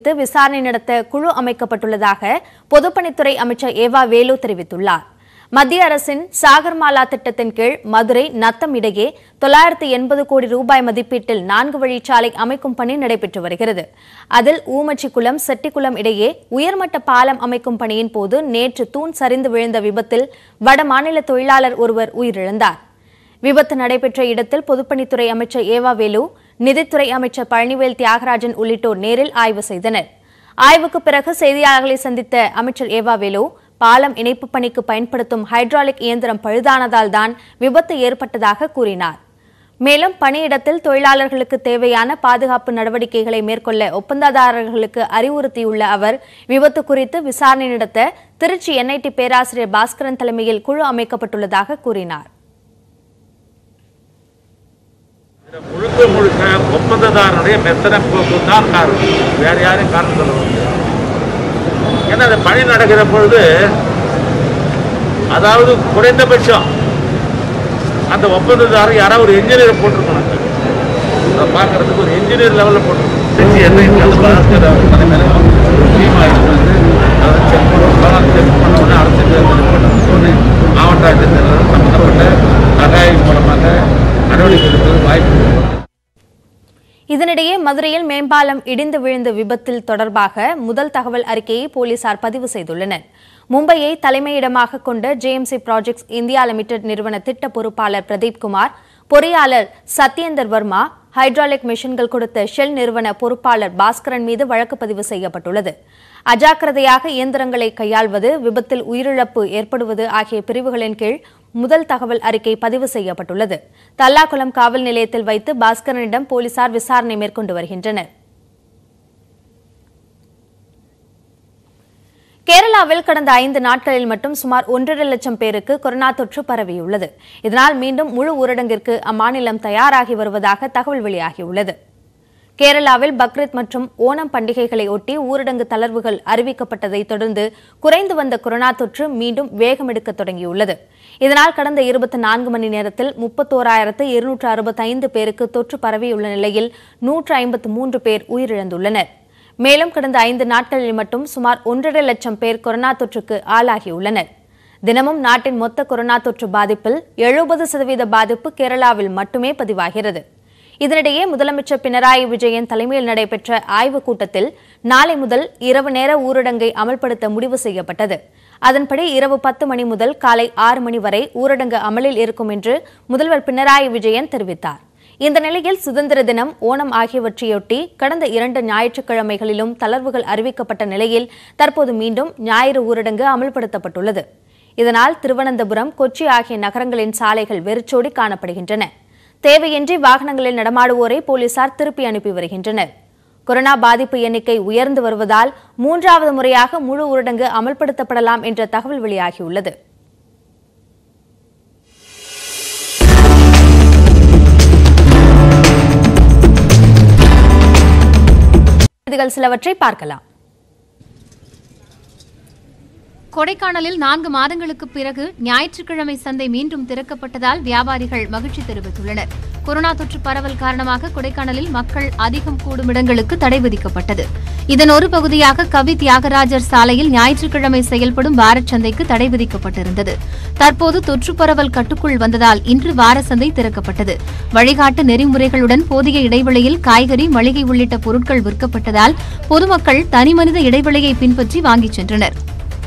குறித்து விசாரணை நடத்த குழு அமைக்கப்பட்டுள்ளதாக பொதுப்பணித்துறை அமைச்சர் ஏவா வேலு தெரிவித்துள்ளார் மத்திய அரசின் சாகர்மாலா திட்டத்தின் கீழ் மதுரை நத்தம் இடையே தொள்ளாயிரத்து எண்பது கோடி ரூபாய் மதிப்பீட்டில் நான்கு வழிச்சாலை அமைக்கும் பணி நடைபெற்று வருகிறது அதில் ஊமச்சிக்குளம் செட்டிக்குளம் இடையே உயர்மட்ட பாலம் அமைக்கும் பணியின் போது நேற்று தூண் சரிந்து விழுந்த விபத்தில் வட மாநில தொழிலாளர் ஒருவர் உயிரிழந்தார் விபத்து நடைபெற்ற இடத்தில் பொதுப்பணித்துறை அமைச்சர் ஏவா வேலு நிதித்துறை அமைச்சர் பழனிவேல் தியாகராஜன் உள்ளிட்டோர் நேரில் ஆய்வு செய்தனர் ஆய்வுக்கு பிறகு செய்தியாளர்களை சந்தித்த அமைச்சர் ஏவா வேலு பாலம் இணைப்பு பணிக்கு பயன்படுத்தும் ஹைட்ராலிக் இயந்திரம் பழுதானதால் தான் விபத்து ஏற்பட்டதாக கூறினார் மேலும் பணியிடத்தில் தொழிலாளர்களுக்கு தேவையான பாதுகாப்பு நடவடிக்கைகளை மேற்கொள்ள ஒப்பந்ததாரர்களுக்கு அறிவுறுத்தியுள்ள அவர் விபத்து குறித்து விசாரணை நடத்த திருச்சி என்ஐடி பேராசிரியர் பாஸ்கரன் தலைமையில் குழு அமைக்கப்பட்டுள்ளதாக கூறினார் இதுல முழுக்க முழுக்க ஒப்பந்ததாரனுடைய மெத்தனை போக்கு தான் காரணம் வேற யாரையும் காரணம் சொல்ல முடியாது ஏன்னா அந்த பணி நடக்கிற பொழுது அதாவது குறைந்தபட்சம் அந்த ஒப்பந்ததாரர் யாராவது ஒரு இன்ஜினியரை போட்டிருக்கணும் அதை பார்க்கறதுக்கு ஒரு இன்ஜினியர் லெவலில் போட்டிருக்கணும் திருச்சி எண்ணெய் அந்த பாஸ்கர் அவர் தலைமையில் ஒரு டீம் ஆகிட்டு வந்து அதை செக் பண்ணுவோம் செக் பண்ண உடனே அரசு ரிப்போர்ட் சொல்லி மாவட்ட ஆட்சித்தலைவர் சம்பந்தப்பட்ட சகாயம் மூலமாக நடவடிக்கை எடுப்பது வாய்ப்பு இருக்கு. இதனிடையே மதுரையில் மேம்பாலம் இடிந்து விழுந்த விபத்தில் தொடர்பாக முதல் தகவல் அறிக்கையை போலீசார் பதிவு செய்துள்ளனர் மும்பையை தலைமையிடமாக கொண்ட ஜேஎம்சி ப்ராஜெக்ட்ஸ் இந்தியா லிமிடெட் நிறுவன திட்ட பொறுப்பாளர் பிரதீப் குமார் பொறியாளர் சத்யேந்தர் வர்மா ஹைட்ராலிக் மிஷின்கள் கொடுத்த ஷெல் நிறுவன பொறுப்பாளர் பாஸ்கரன் மீது வழக்கு பதிவு செய்யப்பட்டுள்ளது அஜாக்கிரதையாக இயந்திரங்களை கையாள்வது விபத்தில் உயிரிழப்பு ஏற்படுவது ஆகிய பிரிவுகளின் கீழ் முதல் தகவல் அறிக்கை பதிவு செய்யப்பட்டுள்ளது தல்லாக்குளம் காவல் நிலையத்தில் வைத்து பாஸ்கரனிடம் போலீசார் விசாரணை மேற்கொண்டு வருகின்றனர் கேரளாவில் கடந்த ஐந்து நாட்களில் மட்டும் சுமார் ஒன்றரை லட்சம் பேருக்கு கொரோனா தொற்று பரவியுள்ளது இதனால் மீண்டும் முழு ஊரடங்கிற்கு அம்மாநிலம் தயாராகி வருவதாக தகவல் வெளியாகியுள்ளது கேரளாவில் பக்ரீத் மற்றும் ஓணம் பண்டிகைகளை ஒட்டி ஊரடங்கு தளர்வுகள் அறிவிக்கப்பட்டதை தொடர்ந்து குறைந்து வந்த கொரோனா தொற்று மீண்டும் வேகமெடுக்க தொடங்கியுள்ளது இதனால் கடந்த இருபத்தி நான்கு மணி நேரத்தில் முப்பத்தோராயிரத்து இருநூற்று அறுபத்தைந்து பேருக்கு தொற்று பரவியுள்ள நிலையில் நூற்று ஐம்பத்து மூன்று பேர் உயிரிழந்துள்ளனர் மேலும் கடந்த ஐந்து நாட்களில் மட்டும் சுமார் ஒன்றரை லட்சம் பேர் கொரோனா தொற்றுக்கு ஆளாகியுள்ளனர் தினமும் நாட்டின் மொத்த கொரோனா தொற்று பாதிப்பில் எழுபது சதவீத பாதிப்பு கேரளாவில் மட்டுமே பதிவாகிறது இதனிடையே முதலமைச்சர் பினராயி விஜயன் தலைமையில் நடைபெற்ற ஆய்வுக் கூட்டத்தில் நாளை முதல் இரவு நேர ஊரடங்கை அமல்படுத்த முடிவு செய்யப்பட்டது அதன்படி இரவு பத்து மணி முதல் காலை ஆறு மணி வரை ஊரடங்கு அமலில் இருக்கும் என்று முதல்வர் பினராயி விஜயன் தெரிவித்தார் இந்த நிலையில் சுதந்திர தினம் ஓணம் ஆகியவற்றையொட்டி கடந்த இரண்டு ஞாயிற்றுக்கிழமைகளிலும் தளர்வுகள் அறிவிக்கப்பட்ட நிலையில் தற்போது மீண்டும் ஞாயிறு ஊரடங்கு அமல்படுத்தப்பட்டுள்ளது இதனால் திருவனந்தபுரம் கொச்சி ஆகிய நகரங்களின் சாலைகள் வெறிச்சோடி காணப்படுகின்றன தேவையின்றி வாகனங்களில் நடமாடுவோரை போலீசார் திருப்பி அனுப்பி வருகின்றனர் கொரோனா பாதிப்பு எண்ணிக்கை உயர்ந்து வருவதால் மூன்றாவது முறையாக முழு ஊரடங்கு அமல்படுத்தப்படலாம் என்ற தகவல் வெளியாகியுள்ளது செய்திகள் சிலவற்றை பார்க்கலாம் கொடைக்கானலில் நான்கு மாதங்களுக்கு பிறகு ஞாயிற்றுக்கிழமை சந்தை மீண்டும் திறக்கப்பட்டதால் வியாபாரிகள் மகிழ்ச்சி தெரிவித்துள்ளனர் கொரோனா தொற்று பரவல் காரணமாக கொடைக்கானலில் மக்கள் அதிகம் கூடும் இடங்களுக்கு தடை விதிக்கப்பட்டது இதன் ஒரு பகுதியாக கவி தியாகராஜர் சாலையில் ஞாயிற்றுக்கிழமை செயல்படும் வாரச் சந்தைக்கு தடை விதிக்கப்பட்டிருந்தது தற்போது தொற்று பரவல் கட்டுக்குள் வந்ததால் இன்று வார சந்தை திறக்கப்பட்டது வழிகாட்டு நெறிமுறைகளுடன் போதிய இடைவெளியில் காய்கறி மளிகை உள்ளிட்ட பொருட்கள் விற்கப்பட்டதால் பொதுமக்கள் தனிமனித இடைவெளியை பின்பற்றி வாங்கிச் சென்றனர்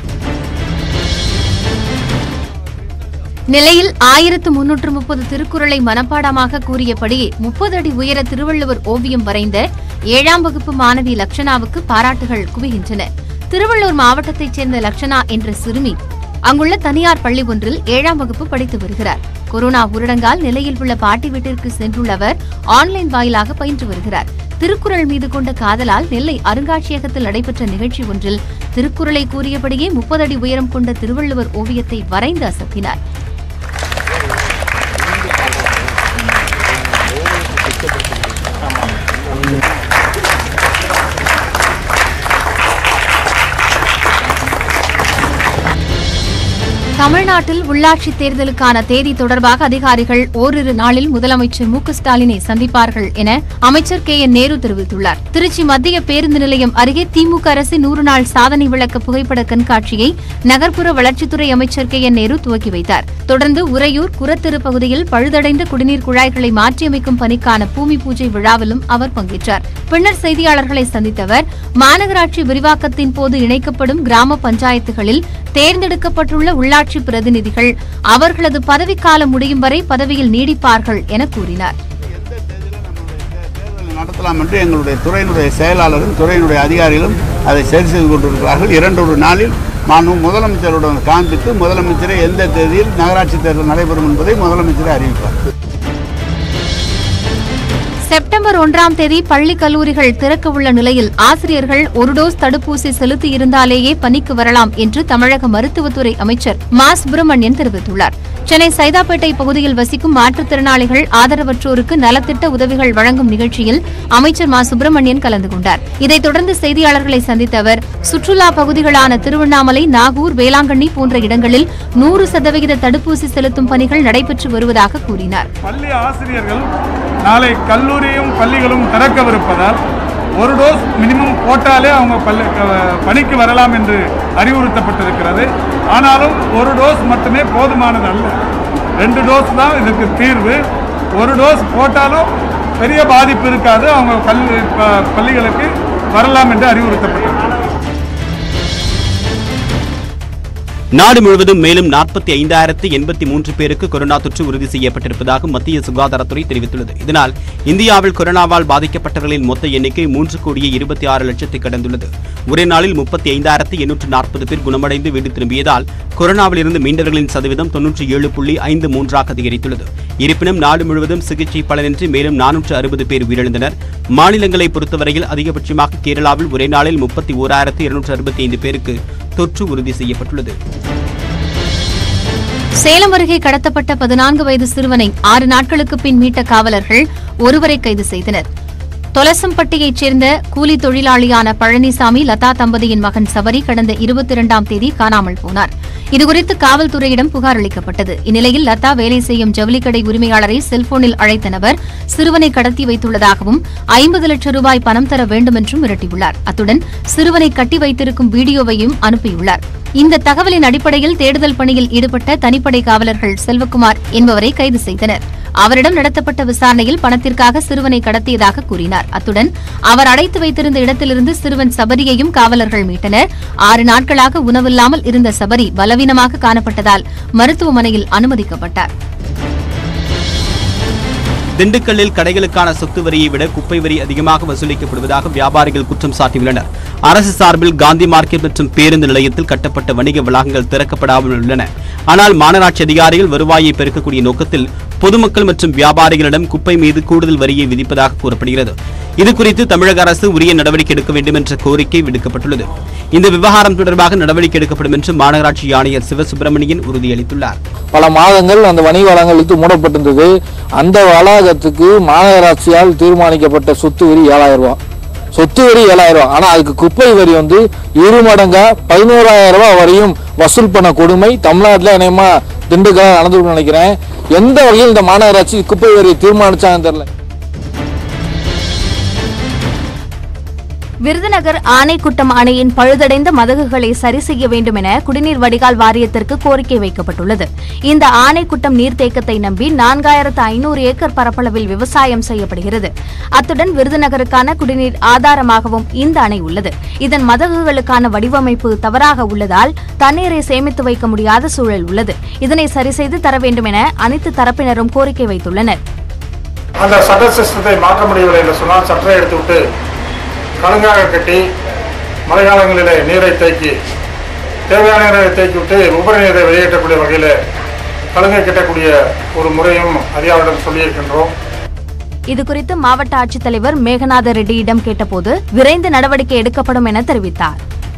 நிலையில் ஆயிரத்து முன்னூற்று முப்பது திருக்குறளை மனப்பாடமாக கூறியபடியே முப்பது அடி உயர திருவள்ளுவர் ஓவியம் வரைந்த ஏழாம் வகுப்பு மாணவி லக்ஷனாவுக்கு பாராட்டுகள் குவிகின்றன திருவள்ளூர் மாவட்டத்தைச் சேர்ந்த லக்ஷனா என்ற சிறுமி அங்குள்ள தனியார் பள்ளி ஒன்றில் ஏழாம் வகுப்பு படித்து வருகிறார் கொரோனா ஊரடங்கால் நிலையில் உள்ள பாட்டி வீட்டிற்கு சென்றுள்ள அவர் ஆன்லைன் வாயிலாக பயின்று வருகிறார் திருக்குறள் மீது கொண்ட காதலால் நெல்லை அருங்காட்சியகத்தில் நடைபெற்ற நிகழ்ச்சி ஒன்றில் திருக்குறளை கூறியபடியே முப்பது அடி உயரம் கொண்ட திருவள்ளுவர் ஓவியத்தை வரைந்து அசத்தினார் தமிழ்நாட்டில் உள்ளாட்சித் தேர்தலுக்கான தேதி தொடர்பாக அதிகாரிகள் ஓரிரு நாளில் முதலமைச்சர் மு க ஸ்டாலினை சந்திப்பார்கள் என அமைச்சர் கே என் நேரு தெரிவித்துள்ளார் திருச்சி மத்திய பேருந்து நிலையம் அருகே திமுக அரசின் நூறு நாள் சாதனை விளக்க புகைப்பட கண்காட்சியை நகர்ப்புற வளர்ச்சித்துறை அமைச்சர் கே என் நேரு துவக்கி வைத்தார் தொடர்ந்து உறையூர் குரத்தெரு பகுதியில் பழுதடைந்த குடிநீர் குழாய்களை மாற்றியமைக்கும் பணிக்கான பூமி பூஜை விழாவிலும் அவர் பங்கேற்றார் பின்னர் செய்தியாளர்களை சந்தித்த அவர் மாநகராட்சி விரிவாக்கத்தின் போது இணைக்கப்படும் கிராம பஞ்சாயத்துகளில் தேர்ந்தெடுக்கப்பட்டுள்ள உள்ளாட்சி பிரதிநிதிகள் அவர்களது பதவிக்காலம் முடியும் வரை பதவியில் நீடிப்பார்கள் என கூறினார் எந்த தேதியிலும் நம்மளுடைய தே- தேர்தலை நடத்தலாம் என்று எங்களுடைய துறையினுடைய செயலாளரும் துறையினுடைய அதிகாரிகளும் அதை சரி செய்து கொண்டிருக்கிறார்கள் இரண்டொரு நாளில் மாண்பு முதலமைச்சருடன் காண்பித்து முதலமைச்சரை எந்த தேதியில் நகராட்சி தேர்தல் நடைபெறும் என்பதை முதலமைச்சரை அறிவிப்பார் செப்டம்பர் ஒன்றாம் தேதி பள்ளி கல்லூரிகள் திறக்க உள்ள நிலையில் ஆசிரியர்கள் ஒரு டோஸ் தடுப்பூசி செலுத்தி இருந்தாலேயே பணிக்கு வரலாம் என்று தமிழக மருத்துவத்துறை அமைச்சர் மா சுப்பிரமணியன் தெரிவித்துள்ளார் சென்னை சைதாப்பேட்டை பகுதியில் வசிக்கும் மாற்றுத்திறனாளிகள் ஆதரவற்றோருக்கு நலத்திட்ட உதவிகள் வழங்கும் நிகழ்ச்சியில் அமைச்சர் மா சுப்பிரமணியன் கலந்து கொண்டார் இதைத் தொடர்ந்து செய்தியாளர்களை சந்தித்த அவர் சுற்றுலா பகுதிகளான திருவண்ணாமலை நாகூர் வேளாங்கண்ணி போன்ற இடங்களில் நூறு சதவிகித தடுப்பூசி செலுத்தும் பணிகள் நடைபெற்று வருவதாக கூறினார் பள்ளி ஆசிரியர்கள் நாளை கல்லூரியும் பள்ளிகளும் திறக்கவிருப்பதால் ஒரு டோஸ் மினிமம் போட்டாலே அவங்க பள்ளி க- பணிக்கு வரலாம் என்று அறிவுறுத்தப்பட்டிருக்கிறது ஆனாலும் ஒரு டோஸ் மட்டுமே போதுமானது அல்ல ரெண்டு டோஸ் தான் இதுக்கு தீர்வு ஒரு டோஸ் போட்டாலும் பெரிய பாதிப்பு இருக்காது அவங்க கல்வி ப- பள்ளிகளுக்கு வரலாம் என்று அறிவுறுத்தப்பட்டிருக்கிறது நாடு முழுவதும் மேலும் நாற்பத்தி ஐந்தாயிரத்து எண்பத்தி மூன்று பேருக்கு கொரோனா தொற்று உறுதி செய்யப்பட்டிருப்பதாக மத்திய சுகாதாரத்துறை தெரிவித்துள்ளது இதனால் இந்தியாவில் கொரோனாவால் பாதிக்கப்பட்டவர்களின் மொத்த எண்ணிக்கை மூன்று கோடியே இருபத்தி ஆறு லட்சத்தை கடந்துள்ளது ஒரே நாளில் முப்பத்தி ஐந்தாயிரத்து எண்ணூற்று நாற்பது பேர் குணமடைந்து வீடு திரும்பியதால் கொரோனாவில் இருந்து மீண்டவர்களின் சதவீதம் தொன்னூற்றி ஏழு புள்ளி ஐந்து மூன்றாக அதிகரித்துள்ளது இருப்பினும் நாடு முழுவதும் சிகிச்சை பலனின்றி மேலும் நானூற்று அறுபது பேர் உயிரிழந்தனர் மாநிலங்களை பொறுத்தவரையில் அதிகபட்சமாக கேரளாவில் ஒரே நாளில் முப்பத்தி ஓராயிரத்து இருநூற்று அறுபத்தி ஐந்து பேருக்கு தொற்று உறுதி செய்யப்பட்டுள்ளது சேலம் அருகே கடத்தப்பட்ட பதினான்கு வயது சிறுவனை ஆறு நாட்களுக்கு பின் மீட்ட காவலர்கள் ஒருவரை கைது செய்தனர் தொலசம்பட்டியைச் சேர்ந்த கூலி தொழிலாளியான பழனிசாமி லதா தம்பதியின் மகன் சபரி கடந்த இருபத்தி இரண்டாம் தேதி காணாமல் போனார் இதுகுறித்து காவல்துறையிடம் புகார் அளிக்கப்பட்டது இந்நிலையில் லதா வேலை செய்யும் ஜவுளிக்கடை உரிமையாளரை செல்போனில் அழைத்த நபர் சிறுவனை கடத்தி வைத்துள்ளதாகவும் ஐம்பது லட்சம் ரூபாய் பணம் தர வேண்டும் என்றும் மிரட்டியுள்ளார் அத்துடன் சிறுவனை கட்டி வைத்திருக்கும் வீடியோவையும் அனுப்பியுள்ளார் இந்த தகவலின் அடிப்படையில் தேடுதல் பணியில் ஈடுபட்ட தனிப்படை காவலர்கள் செல்வகுமார் என்பவரை கைது செய்தனர் அவரிடம் நடத்தப்பட்ட விசாரணையில் பணத்திற்காக சிறுவனை கடத்தியதாக கூறினார் அத்துடன் அவர் அடைத்து வைத்திருந்த இடத்திலிருந்து சிறுவன் சபரியையும் காவலர்கள் மீட்டனர் ஆறு நாட்களாக உணவில்லாமல் இருந்த சபரி பலவீனமாக காணப்பட்டதால் மருத்துவமனையில் அனுமதிக்கப்பட்டார் திண்டுக்கல்லில் கடைகளுக்கான சொத்து வரியை விட குப்பை வரி அதிகமாக வசூலிக்கப்படுவதாக வியாபாரிகள் குற்றம் சாட்டியுள்ளனர் அரசு சார்பில் காந்தி மார்க்கெட் மற்றும் பேருந்து நிலையத்தில் கட்டப்பட்ட வணிக வளாகங்கள் திறக்கப்படாமல் உள்ளன ஆனால் மாநகராட்சி அதிகாரிகள் வருவாயை பெருக்கக்கூடிய நோக்கத்தில் பொதுமக்கள் மற்றும் வியாபாரிகளிடம் குப்பை மீது கூடுதல் வரியை விதிப்பதாக கூறப்படுகிறது இதுகுறித்து தமிழக அரசு உரிய நடவடிக்கை எடுக்க வேண்டும் என்ற கோரிக்கை விடுக்கப்பட்டுள்ளது இந்த விவகாரம் தொடர்பாக நடவடிக்கை எடுக்கப்படும் என்று மாநகராட்சி ஆணையர் சிவசுப்பிரமணியன் உறுதியளித்துள்ளார் பல மாதங்கள் அந்த வணிக வளங்கள் இழுத்து மூடப்பட்டிருந்தது அந்த வளாகத்துக்கு மாநகராட்சியால் தீர்மானிக்கப்பட்ட சொத்து வரி ஏழாயிரம் ரூபாய் சொத்து வரி ஏழாயிரம் ரூபாய் ஆனா அதுக்கு குப்பை வரி வந்து இரு மடங்கா பதினோராயிரம் ரூபாய் வரையும் வசூல் பண்ண கொடுமை தமிழ்நாட்டில் இணையமா திண்டுக்கல் நடந்து நினைக்கிறேன் எந்த வகையில் இந்த மாநகராட்சி குப்பை வரியை தீர்மானிச்சாங்கன்னு தெரியல விருதுநகர் ஆனைக்குட்டம் அணையின் பழுதடைந்த மதகுகளை சரி செய்ய வேண்டும் என குடிநீர் வடிகால் வாரியத்திற்கு கோரிக்கை வைக்கப்பட்டுள்ளது இந்த ஆனைக்குட்டம் நீர்த்தேக்கத்தை நம்பி நான்காயிரத்து ஐநூறு ஏக்கர் பரப்பளவில் விவசாயம் செய்யப்படுகிறது அத்துடன் விருதுநகருக்கான குடிநீர் ஆதாரமாகவும் இந்த அணை உள்ளது இதன் மதகுகளுக்கான வடிவமைப்பு தவறாக உள்ளதால் தண்ணீரை சேமித்து வைக்க முடியாத சூழல் உள்ளது இதனை சரி செய்து தர வேண்டும் என அனைத்து தரப்பினரும் கோரிக்கை வைத்துள்ளனர் அந்த சட்ட சிஸ்டத்தை மாற்ற முடியவில்லை என்று சொன்னால் சட்டரை எடுத்துவிட்டு கழுங்காக கட்டி மழைக்காலங்களிலே நீரை தேக்கி தேவையான நீரை தேக்கிவிட்டு உபரி நீரை வெளியேற்றக்கூடிய வகையில் கழுங்கை கட்டக்கூடிய ஒரு முறையும் அதிகாரிடம் சொல்லியிருக்கின்றோம் இதுகுறித்து மாவட்ட ஆட்சித்தலைவர் மேகநாத ரெட்டியிடம் கேட்டபோது விரைந்து நடவடிக்கை எடுக்கப்படும் என தெரிவித்தார்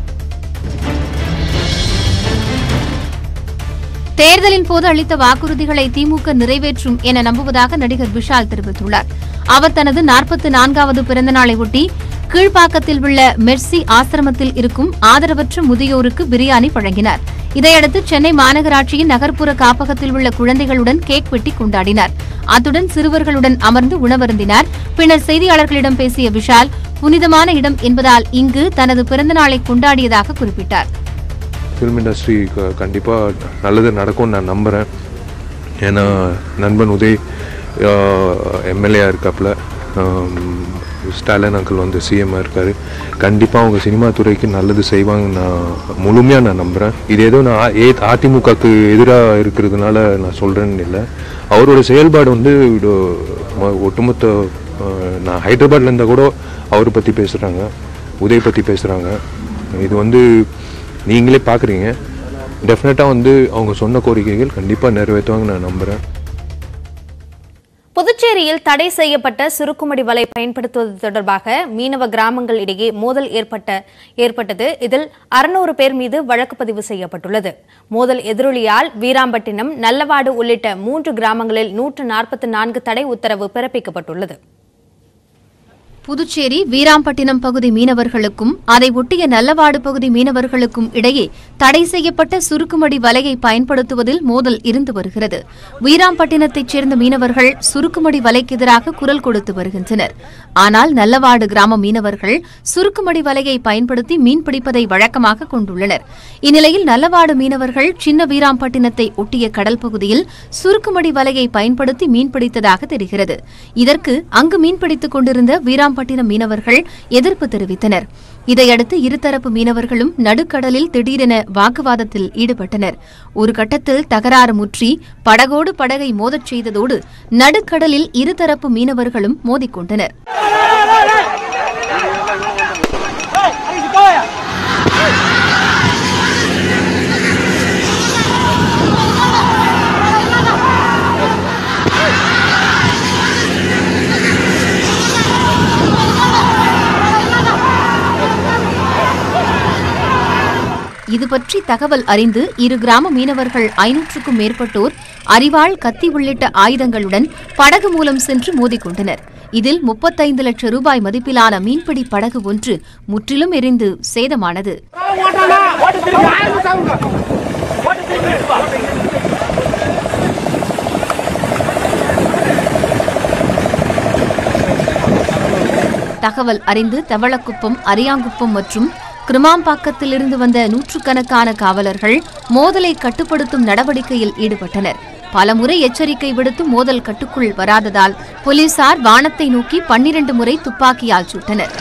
தேர்தலின் போது அளித்த வாக்குறுதிகளை திமுக நிறைவேற்றும் என நம்புவதாக நடிகர் விஷால் தெரிவித்துள்ளார் அவர் தனது நாற்பத்தி நான்காவது பிறந்தநாளை ஒட்டி கீழ்ப்பாக்கத்தில் உள்ள மெர்சி ஆசிரமத்தில் இருக்கும் ஆதரவற்ற முதியோருக்கு பிரியாணி வழங்கினார் இதையடுத்து சென்னை மாநகராட்சியின் நகர்ப்புற காப்பகத்தில் உள்ள குழந்தைகளுடன் கேக் வெட்டி கொண்டாடினார் அத்துடன் சிறுவர்களுடன் அமர்ந்து உணவருந்தினார் பின்னர் செய்தியாளர்களிடம் பேசிய விஷால் புனிதமான இடம் என்பதால் இங்கு தனது பிறந்தநாளை கொண்டாடியதாக குறிப்பிட்டார் ஃபிலிம் இண்டஸ்ட்ரி கண்டிப்பாக நல்லது நடக்கும்னு நான் நம்புகிறேன் ஏன்னா நண்பன் உதய் எம்எல்ஏ இருக்காப்புல ஸ்டாலின் அங்கிள் வந்து சிஎம்மாக இருக்கார் கண்டிப்பாக அவங்க சினிமா துறைக்கு நல்லது செய்வாங்க நான் முழுமையாக நான் நம்புகிறேன் இது ஏதோ நான் ஆ- ஏ அதிமுகக்கு எதிராக இருக்கிறதுனால நான் சொல்கிறேன்னு இல்லை அவரோட செயல்பாடு வந்து இது மொ- ஒட்டுமொத்த அஹ், நான் ஹைதராபாத்ல இருந்தால் கூட அவரை பற்றி பேசுகிறாங்க உதய் பற்றி பேசுகிறாங்க இது வந்து நீங்களே பார்க்குறீங்க டெஃபினட்டாக வந்து அவங்க சொன்ன கோரிக்கைகள் கண்டிப்பாக நிறைவேற்றுவாங்க நான் நம்புகிறேன் புதுச்சேரியில் தடை செய்யப்பட்ட சுருக்குமடி வலை பயன்படுத்துவது தொடர்பாக மீனவ கிராமங்கள் இடையே மோதல் ஏற்பட்ட ஏற்பட்டது இதில் அறுநூறு பேர் மீது வழக்கு பதிவு செய்யப்பட்டுள்ளது மோதல் எதிரொலியால் வீராம்பட்டினம் நல்லவாடு உள்ளிட்ட மூன்று கிராமங்களில் நூற்று நாற்பத்தி நான்கு தடை உத்தரவு பிறப்பிக்கப்பட்டுள்ளது புதுச்சேரி வீராம்பட்டினம் பகுதி மீனவர்களுக்கும் அதை ஒட்டிய நல்லவாடு பகுதி மீனவர்களுக்கும் இடையே தடை செய்யப்பட்ட சுருக்குமடி வலையை பயன்படுத்துவதில் மோதல் இருந்து வருகிறது வீராம்பட்டினத்தைச் சேர்ந்த மீனவர்கள் சுருக்குமடி வலைக்கு எதிராக குரல் கொடுத்து வருகின்றனர் ஆனால் நல்லவாடு கிராம மீனவர்கள் சுருக்குமடி வலையை பயன்படுத்தி மீன்பிடிப்பதை வழக்கமாக கொண்டுள்ளனர் இந்நிலையில் நல்லவாடு மீனவர்கள் சின்ன வீராம்பட்டினத்தை ஒட்டிய கடல் பகுதியில் சுருக்குமடி வலையை பயன்படுத்தி மீன்பிடித்ததாக தெரிகிறது இதற்கு அங்கு மீன்பிடித்துக் கொண்டிருந்த வீராம்பட்டினம் மீனவர்கள் எதிர்ப்பு தெரிவித்தனர் இதையடுத்து இருதரப்பு மீனவர்களும் நடுக்கடலில் திடீரென வாக்குவாதத்தில் ஈடுபட்டனர் ஒரு கட்டத்தில் தகராறு முற்றி படகோடு படகை மோதச் செய்ததோடு நடுக்கடலில் இருதரப்பு மீனவர்களும் மோதிக்கொண்டனர் இது பற்றி தகவல் அறிந்து இரு கிராம மீனவர்கள் ஐநூற்றுக்கும் மேற்பட்டோர் அரிவாள் கத்தி உள்ளிட்ட ஆயுதங்களுடன் படகு மூலம் சென்று மோதிக்கொண்டனர் இதில் முப்பத்தைந்து லட்சம் ரூபாய் மதிப்பிலான மீன்பிடி படகு ஒன்று முற்றிலும் எரிந்து சேதமானது தகவல் அறிந்து தவளக்குப்பம் அரியாங்குப்பம் மற்றும் கிருமாம்பாக்கத்திலிருந்து வந்த நூற்றுக்கணக்கான காவலர்கள் மோதலை கட்டுப்படுத்தும் நடவடிக்கையில் ஈடுபட்டனர் பலமுறை எச்சரிக்கை விடுத்தும் மோதல் கட்டுக்குள் வராததால் போலீசார் வானத்தை நோக்கி பன்னிரண்டு முறை துப்பாக்கியால் சுட்டனர்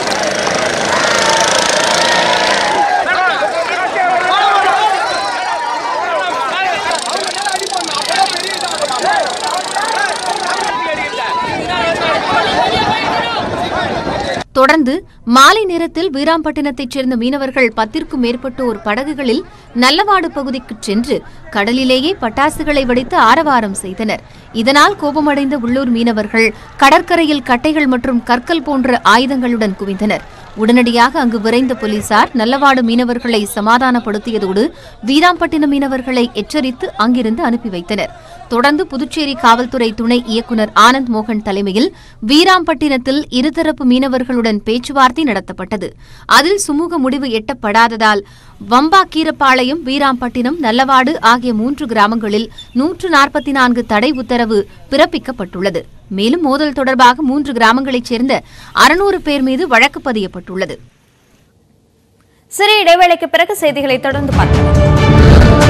தொடர்ந்து மாலை நேரத்தில் வீராம்பட்டினத்தைச் சேர்ந்த மீனவர்கள் பத்திற்கும் மேற்பட்டோர் படகுகளில் நல்லவாடு பகுதிக்குச் சென்று கடலிலேயே பட்டாசுகளை வெடித்து ஆரவாரம் செய்தனர் இதனால் கோபமடைந்த உள்ளூர் மீனவர்கள் கடற்கரையில் கட்டைகள் மற்றும் கற்கள் போன்ற ஆயுதங்களுடன் குவிந்தனர் உடனடியாக அங்கு விரைந்த போலீசார் நல்லவாடு மீனவர்களை சமாதானப்படுத்தியதோடு வீராம்பட்டினம் மீனவர்களை எச்சரித்து அங்கிருந்து அனுப்பி வைத்தனர் தொடர்ந்து புதுச்சேரி காவல்துறை துணை இயக்குநர் ஆனந்த் மோகன் தலைமையில் வீராம்பட்டினத்தில் இருதரப்பு மீனவர்களுடன் பேச்சுவார்த்தை நடத்தப்பட்டது அதில் சுமூக முடிவு எட்டப்படாததால் வம்பாக்கீரப்பாளையம் வீராம்பட்டினம் நல்லவாடு ஆகிய மூன்று கிராமங்களில் நூற்று நாற்பத்தி நான்கு தடை உத்தரவு பிறப்பிக்கப்பட்டுள்ளது மேலும் மோதல் தொடர்பாக மூன்று கிராமங்களைச் சேர்ந்த அறுநூறு பேர் மீது வழக்கு பதியப்பட்டுள்ளது சிறிய இடைவேளைக்கு பிறகு செய்திகளை தொடர்ந்து பார்க்கலாம்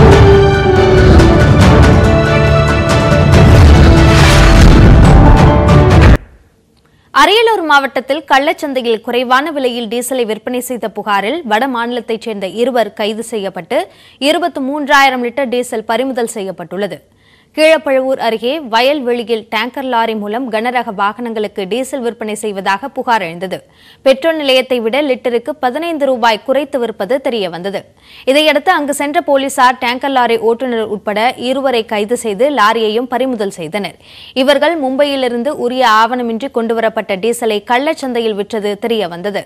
அரியலூர் மாவட்டத்தில் கள்ளச்சந்தையில் குறைவான விலையில் டீசலை விற்பனை செய்த புகாரில் வட மாநிலத்தைச் சேர்ந்த இருவர் கைது செய்யப்பட்டு இருபத்தி மூன்றாயிரம் லிட்டர் டீசல் பறிமுதல் செய்யப்பட்டுள்ளது கீழப்பழுவூர் அருகே வயல்வெளியில் டேங்கர் லாரி மூலம் கனரக வாகனங்களுக்கு டீசல் விற்பனை செய்வதாக புகார் எழுந்தது பெட்ரோல் நிலையத்தை விட லிட்டருக்கு பதினைந்து ரூபாய் குறைத்து விற்பது தெரியவந்தது இதையடுத்து அங்கு சென்ற போலீசார் டேங்கர் லாரி ஓட்டுநர் உட்பட இருவரை கைது செய்து லாரியையும் பறிமுதல் செய்தனர் இவர்கள் மும்பையிலிருந்து உரிய ஆவணமின்றி கொண்டுவரப்பட்ட டீசலை கள்ளச்சந்தையில் விற்றது தெரியவந்தது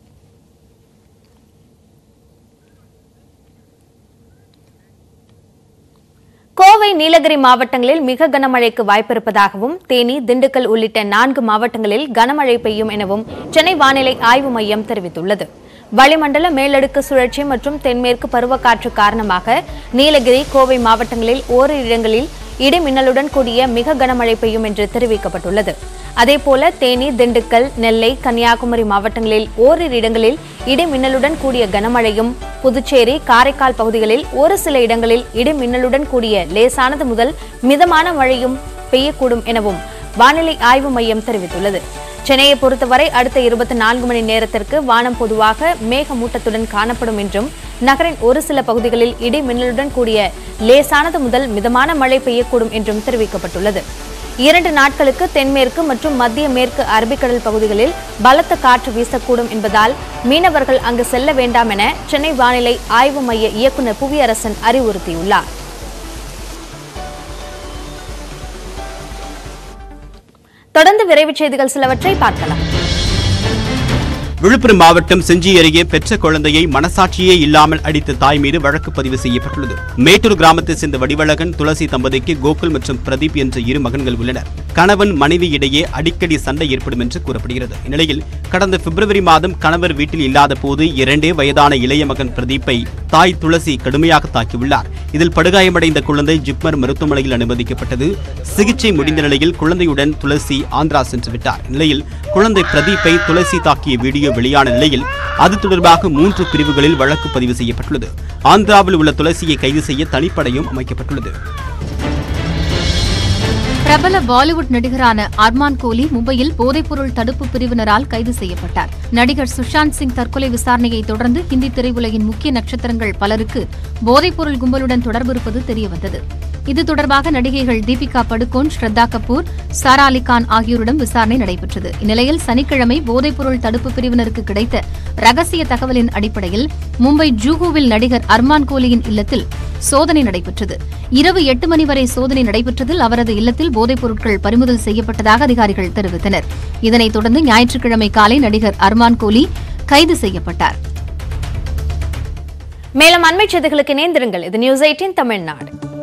கோவை நீலகிரி மாவட்டங்களில் மிக கனமழைக்கு வாய்ப்பிருப்பதாகவும் தேனி திண்டுக்கல் உள்ளிட்ட நான்கு மாவட்டங்களில் கனமழை பெய்யும் எனவும் சென்னை வானிலை ஆய்வு மையம் தெரிவித்துள்ளது வளிமண்டல மேலடுக்கு சுழற்சி மற்றும் தென்மேற்கு பருவக்காற்று காரணமாக நீலகிரி கோவை மாவட்டங்களில் ஓரிரு இடங்களில் இடி மின்னலுடன் கூடிய மிக கனமழை பெய்யும் என்று தெரிவிக்கப்பட்டுள்ளது அதேபோல தேனி திண்டுக்கல் நெல்லை கன்னியாகுமரி மாவட்டங்களில் ஓரிரு இடங்களில் இடி மின்னலுடன் கூடிய கனமழையும் புதுச்சேரி காரைக்கால் பகுதிகளில் ஒரு சில இடங்களில் இடி மின்னலுடன் கூடிய லேசானது முதல் மிதமான மழையும் பெய்யக்கூடும் எனவும் வானிலை ஆய்வு மையம் தெரிவித்துள்ளது சென்னையை பொறுத்தவரை அடுத்த இருபத்தி நான்கு மணி நேரத்திற்கு வானம் பொதுவாக மேகமூட்டத்துடன் காணப்படும் என்றும் நகரின் ஒரு சில பகுதிகளில் இடி மின்னலுடன் கூடிய லேசானது முதல் மிதமான மழை பெய்யக்கூடும் என்றும் தெரிவிக்கப்பட்டுள்ளது இரண்டு நாட்களுக்கு தென்மேற்கு மற்றும் மத்திய மேற்கு அரபிக்கடல் பகுதிகளில் பலத்த காற்று வீசக்கூடும் என்பதால் மீனவர்கள் அங்கு செல்ல வேண்டாம் என சென்னை வானிலை ஆய்வு மைய இயக்குநர் புவியரசன் அறிவுறுத்தியுள்ளார் தொடர்ந்து விரைவுச் செய்திகள் சிலவற்றை பார்க்கலாம் விழுப்புரம் மாவட்டம் செஞ்சி அருகே பெற்ற குழந்தையை மனசாட்சியே இல்லாமல் அடித்த தாய் மீது வழக்கு பதிவு செய்யப்பட்டுள்ளது மேட்டூர் கிராமத்தை சேர்ந்த வடிவழகன் துளசி தம்பதிக்கு கோகுல் மற்றும் பிரதீப் என்ற இரு மகன்கள் உள்ளனர் கணவன் மனைவி இடையே அடிக்கடி சண்டை ஏற்படும் என்று கூறப்படுகிறது இந்நிலையில் கடந்த பிப்ரவரி மாதம் கணவர் வீட்டில் இல்லாத போது இரண்டே வயதான இளைய மகன் பிரதீப்பை தாய் துளசி கடுமையாக தாக்கியுள்ளார் இதில் படுகாயமடைந்த குழந்தை ஜிப்மர் மருத்துவமனையில் அனுமதிக்கப்பட்டது சிகிச்சை முடிந்த நிலையில் குழந்தையுடன் துளசி ஆந்திரா சென்று விட்டார் இந்நிலையில் குழந்தை பிரதீப்பை துளசி தாக்கிய வீடியோ வெளியான நிலையில் அது தொடர்பாக மூன்று பிரிவுகளில் வழக்கு பதிவு செய்யப்பட்டுள்ளது ஆந்திராவில் உள்ள துளசியை கைது செய்ய தனிப்படையும் அமைக்கப்பட்டுள்ளது பிரபல பாலிவுட் நடிகரான அர்மான் கோலி மும்பையில் போதைப்பொருள் தடுப்பு பிரிவினரால் கைது செய்யப்பட்டார் நடிகர் சுஷாந்த் சிங் தற்கொலை விசாரணையை தொடர்ந்து ஹிந்தி திரையுலகின் முக்கிய நட்சத்திரங்கள் பலருக்கு போதைப்பொருள் கும்பலுடன் தொடர்பு இருப்பது தெரியவந்தது இது தொடர்பாக நடிகைகள் தீபிகா படுகோன் ஸ்ரத்தா கபூர் சாரா அலி கான் ஆகியோரிடம் விசாரணை நடைபெற்றது இந்நிலையில் சனிக்கிழமை போதைப்பொருள் தடுப்பு பிரிவினருக்கு கிடைத்த ரகசிய தகவலின் அடிப்படையில் மும்பை ஜூஹுவில் நடிகர் அர்மான் கோலியின் இல்லத்தில் சோதனை நடைபெற்றது இரவு எட்டு மணி வரை சோதனை நடைபெற்றதில் அவரது இல்லத்தில் போதைப் பொருட்கள் பறிமுதல் செய்யப்பட்டதாக அதிகாரிகள் தெரிவித்தனர் இதனைத் தொடர்ந்து ஞாயிற்றுக்கிழமை காலை நடிகர் அர்மான் கோலி கைது செய்யப்பட்டார் மேலும் அண்மைச் செய்திகளுக்கு இணைந்திருங்கள் இது நியூஸ் எயிட்டின் தமிழ்நாடு